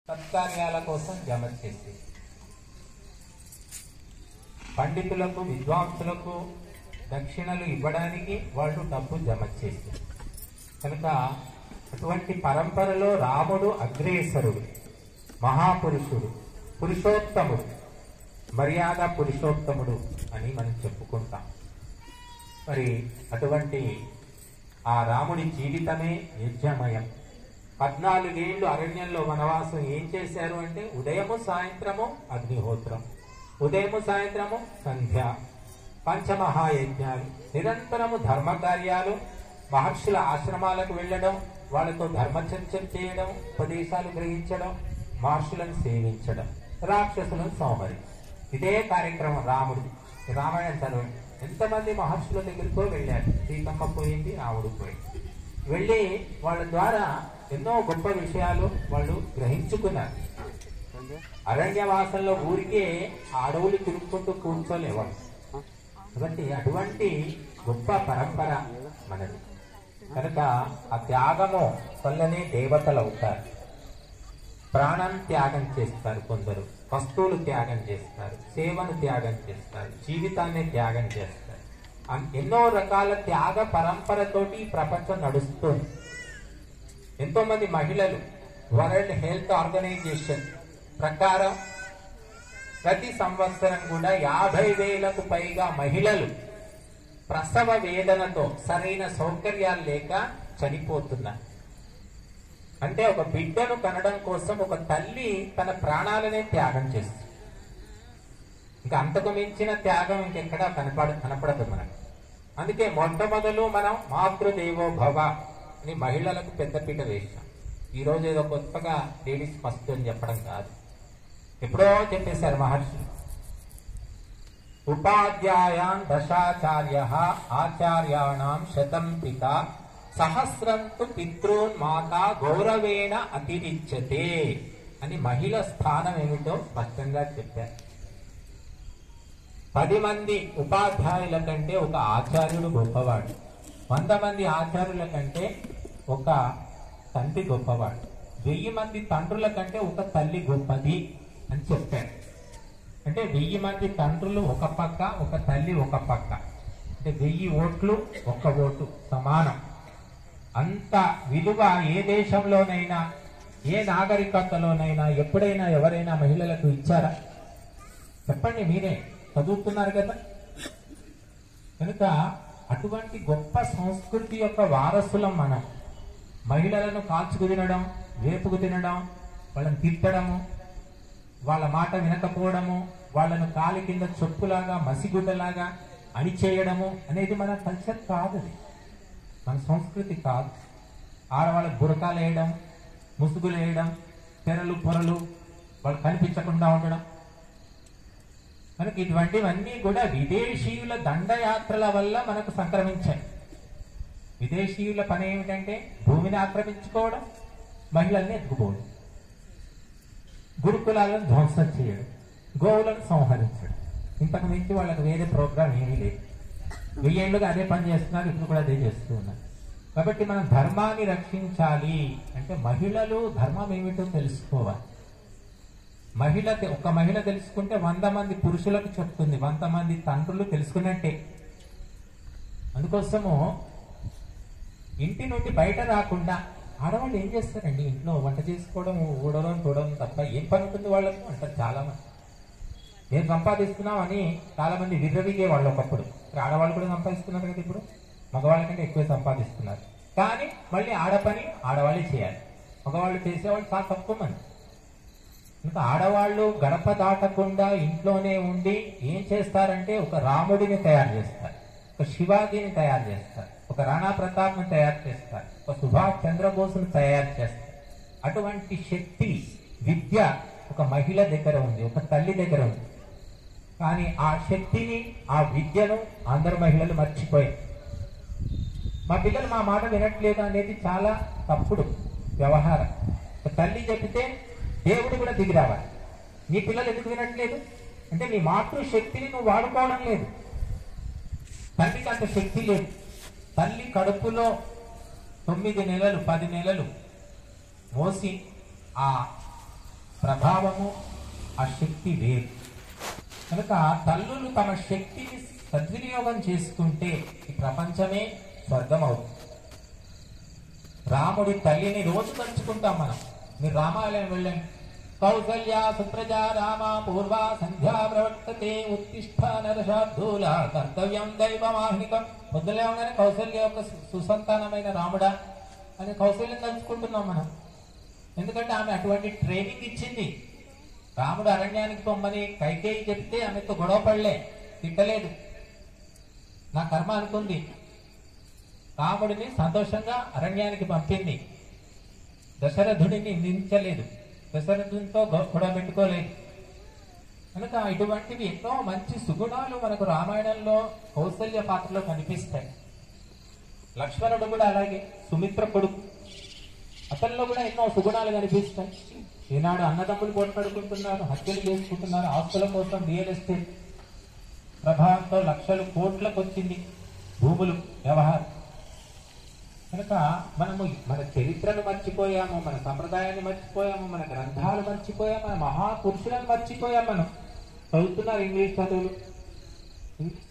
సత్కార్యాల కోసం జమ చేసి పండితులకు విద్వాంసులకు దక్షిణలు ఇవ్వడానికి వాళ్ళు డబ్బు జమ చేసి కనుక అటువంటి పరంపరలో రాముడు అగ్రేసరుడు మహాపురుషుడు పురుషోత్తముడు మర్యాద పురుషోత్తముడు అని మనం చెప్పుకుంటాం మరి అటువంటి ఆ రాముడి జీవితమే యజ్ఞమయం పద్నాలుగేళ్లు అరణ్యంలో వనవాసం ఏం చేశారు అంటే ఉదయము సాయంత్రము అగ్నిహోత్రం ఉదయము సాయంత్రము సంధ్య పంచమహాయజ్ఞాలు నిరంతరము ధర్మ కార్యాలు మహర్షుల ఆశ్రమాలకు వెళ్ళడం వాళ్ళతో ధర్మచర్చలు చేయడం ఉపదేశాలు గ్రహించడం మహర్షులను సేవించడం రాక్షసులను సంహరించడం ఇదే కార్యక్రమం రాముడు రామాయణం చదవండి ఎంతమంది మహర్షుల దగ్గరికో వెళ్ళారు సీతమ్మ పోయింది రాముడు పోయింది వెళ్ళి వాళ్ళ ద్వారా ఎన్నో గొప్ప విషయాలు వాళ్ళు గ్రహించుకున్నారు అరణ్యవాసంలో ఊరికే ఆ అడవులు తిరుగుకుంటూ కూర్చోలేవాళ్ళు కాబట్టి అటువంటి గొప్ప పరంపర మనది కనుక ఆ త్యాగము వల్లనే దేవతలు అవుతారు ప్రాణం త్యాగం చేస్తారు కొందరు వస్తువులు త్యాగం చేస్తారు సేవను త్యాగం చేస్తారు జీవితాన్ని త్యాగం చేస్తారు అన్- ఎన్నో రకాల త్యాగ పరంపరతోటి ఈ ప్రపంచం నడుస్తుంది ఎంతో మంది మహిళలు వరల్డ్ హెల్త్ ఆర్గనైజేషన్ ప్రకారం ప్రతి సంవత్సరం కూడా యాభై వేలకు పైగా మహిళలు ప్రసవ వేదనతో సరైన సౌకర్యాలు లేక చనిపోతున్నారు అంటే ఒక బిడ్డను కనడం కోసం ఒక తల్లి తన ప్రాణాలనే త్యాగం చేస్తుంది ఇంకా అంతకు మించిన త్యాగం ఇంకెక్కడా కనపడ కనపడదు మనకు అందుకే మొట్టమొదలు మనం మాతృదేవో భవ అని మహిళలకు పెద్దపీట వేసాం ఈ రోజు ఏదో కొత్తగా లేడీస్ ఫస్ట్ అని చెప్పడం కాదు ఎప్పుడో చెప్పేశారు మహర్షి ఉపాధ్యాయాన్ దశాచార్య ఆచార్యాణం శతం పిత సహస్రంతు పితృన్ మాత గౌరవేణ అతిరిచ్యతే అని మహిళ స్థానం ఏమిటో స్పష్టంగా చెప్పారు పది మంది ఉపాధ్యాయుల కంటే ఒక ఆచార్యుడు గొప్పవాడు వంద మంది ఆచార్యుల కంటే ఒక తండ్రి గొప్పవాడు వెయ్యి మంది తండ్రుల కంటే ఒక తల్లి గొప్పది అని చెప్పారు అంటే వెయ్యి మంది తండ్రులు ఒక పక్క ఒక తల్లి ఒక పక్క అంటే వెయ్యి ఓట్లు ఒక్క ఓటు సమానం అంత విలువ ఏ దేశంలోనైనా ఏ నాగరికతలోనైనా ఎప్పుడైనా ఎవరైనా మహిళలకు ఇచ్చారా చెప్పండి మీరే చదువుతున్నారు కదా కనుక అటువంటి గొప్ప సంస్కృతి యొక్క వారసులం మనం మహిళలను కాల్చుకు తినడం వేపుకు తినడం వాళ్ళని తిట్టడము వాళ్ళ మాట వినకపోవడము వాళ్ళను కాలి కింద చొప్పులాగా మసిగుడ్డలాగా అణిచేయడము అనేది మన కల్చర్ కాదు అది. మన సంస్కృతి కాదు ఆడవాళ్ళకు బురకాలు వేయడం ముసుగులు వేయడం తెరలు పొరలు వాళ్ళు కనిపించకుండా ఉండడం మనకి ఇటువంటివన్నీ కూడా విదేశీయుల దండయాత్రల వల్ల మనకు సంక్రమించాయి విదేశీయుల పని ఏమిటంటే భూమిని ఆక్రమించుకోవడం మహిళల్ని ఎత్తుకుపోవడం గురుకులాలను ధ్వంసం చేయడం గోవులను సంహరించడం ఇంతకు మించి వాళ్ళకి వేరే ప్రోగ్రాం ఏమీ లేదు వెయ్యేళ్ళుగా అదే పని చేస్తున్నారు ఇప్పుడు కూడా అదే చేస్తూ ఉన్నారు కాబట్టి మనం ధర్మాన్ని రక్షించాలి అంటే మహిళలు ధర్మం ఏమిటో తెలుసుకోవాలి మహిళ తె- ఒక మహిళ తెలుసుకుంటే వంద మంది పురుషులకు చెప్తుంది వంద మంది తండ్రులు తెలుసుకున్నట్టే అందుకోసము ఇంటి నుండి బయట రాకుండా ఆడవాళ్ళు ఏం చేస్తారండి ఇంట్లో వంట చేసుకోవడం ఊడడం చూడడం తప్ప ఏం పని ఉంటుంది వాళ్ళకు అంటారు చాలా మంది నేను సంపాదిస్తున్నాం అని చాలా మంది విర్రవిగే వాళ్ళు ఒకప్పుడు మరి ఆడవాళ్ళు కూడా సంపాదిస్తున్నారు కదా ఇప్పుడు మగవాళ్ళ కంటే ఎక్కువ సంపాదిస్తున్నారు కానీ మళ్ళీ ఆడ పని ఆడవాళ్ళే చేయాలి మగవాళ్ళు చేసేవాళ్ళు చాలా తక్కువ మంది ఇంకా ఆడవాళ్ళు గడప దాటకుండా ఇంట్లోనే ఉండి ఏం చేస్తారంటే ఒక రాముడిని తయారు చేస్తారు ఒక శివాజీని తయారు చేస్తారు ఒక రాణా ప్రతాప్ని తయారు చేస్తారు ఒక సుభాష్ చంద్రబోస్ను తయారు చేస్తారు అటువంటి శక్తి విద్య ఒక మహిళ దగ్గర ఉంది ఒక తల్లి దగ్గర ఉంది కానీ ఆ శక్తిని ఆ విద్యను అందరు మహిళలు మర్చిపోయారు మా పిల్లలు మా మాట వినట్లేదు అనేది చాలా తప్పుడు వ్యవహారం ఒక తల్లి చెబితే దేవుడు కూడా దిగి రావాలి నీ పిల్లలు ఎందుకు వినట్లేదు అంటే నీ మాతృశక్తిని నువ్వు వాడుకోవడం లేదు తల్లికి అంత శక్తి లేదు తల్లి కడుపులో తొమ్మిది నెలలు పది నెలలు మోసి ఆ ప్రభావము ఆ శక్తి వేరు కనుక తల్లులు తమ శక్తిని సద్వినియోగం చేసుకుంటే ఈ ప్రపంచమే స్వర్గం అవుతుంది రాముడి తల్లిని రోజు తలుచుకుంటాం మనం మీరు రామాలయం వెళ్ళండి కౌసల్య సుప్రజా రామ పూర్వ సంధ్యా ప్రవర్తతే ఉత్తిష్ట నరశార్థూల కర్తవ్యం దైవమాహికం పొద్దులేవగానే కౌసల్య యొక్క సు- సుసంతానమైన రాముడా అని కౌసల్యం తలుచుకుంటున్నాం మనం ఎందుకంటే ఆమె అటువంటి ట్రైనింగ్ ఇచ్చింది రాముడు అరణ్యానికి పొమ్మని కైకేయి చెప్తే ఆమెతో గొడవ పడలే తిట్టలేదు నా కర్మ అనుకుంది రాముడిని సంతోషంగా అరణ్యానికి పంపింది దశరథుడిని నిందించలేదు దశరథునితో గొ- గొడవ పెట్టుకోలేదు కనుక ఇటువంటివి ఎన్నో మంచి సుగుణాలు మనకు రామాయణంలో కౌసల్య పాత్రలో కనిపిస్తాయి లక్ష్మణుడు కూడా అలాగే సుమిత్ర కొడుకు అతనిలో కూడా ఎన్నో సుగుణాలు కనిపిస్తాయి ఈనాడు అన్నదమ్ములు పోట్లాడుకుంటున్నారు హత్యలు చేసుకుంటున్నారు ఆస్తుల కోసం రియల్ ఎస్టేట్ ప్రభావంతో లక్షలు కోట్లకు వచ్చింది భూములు వ్యవహారం కనుక మనము మన చరిత్రను మర్చిపోయాము మన సంప్రదాయాన్ని మర్చిపోయాము మన గ్రంథాలు మర్చిపోయాము మన మహాపురుషులను మర్చిపోయాం మనం చదువుతున్నారు ఇంగ్లీష్ చదువులు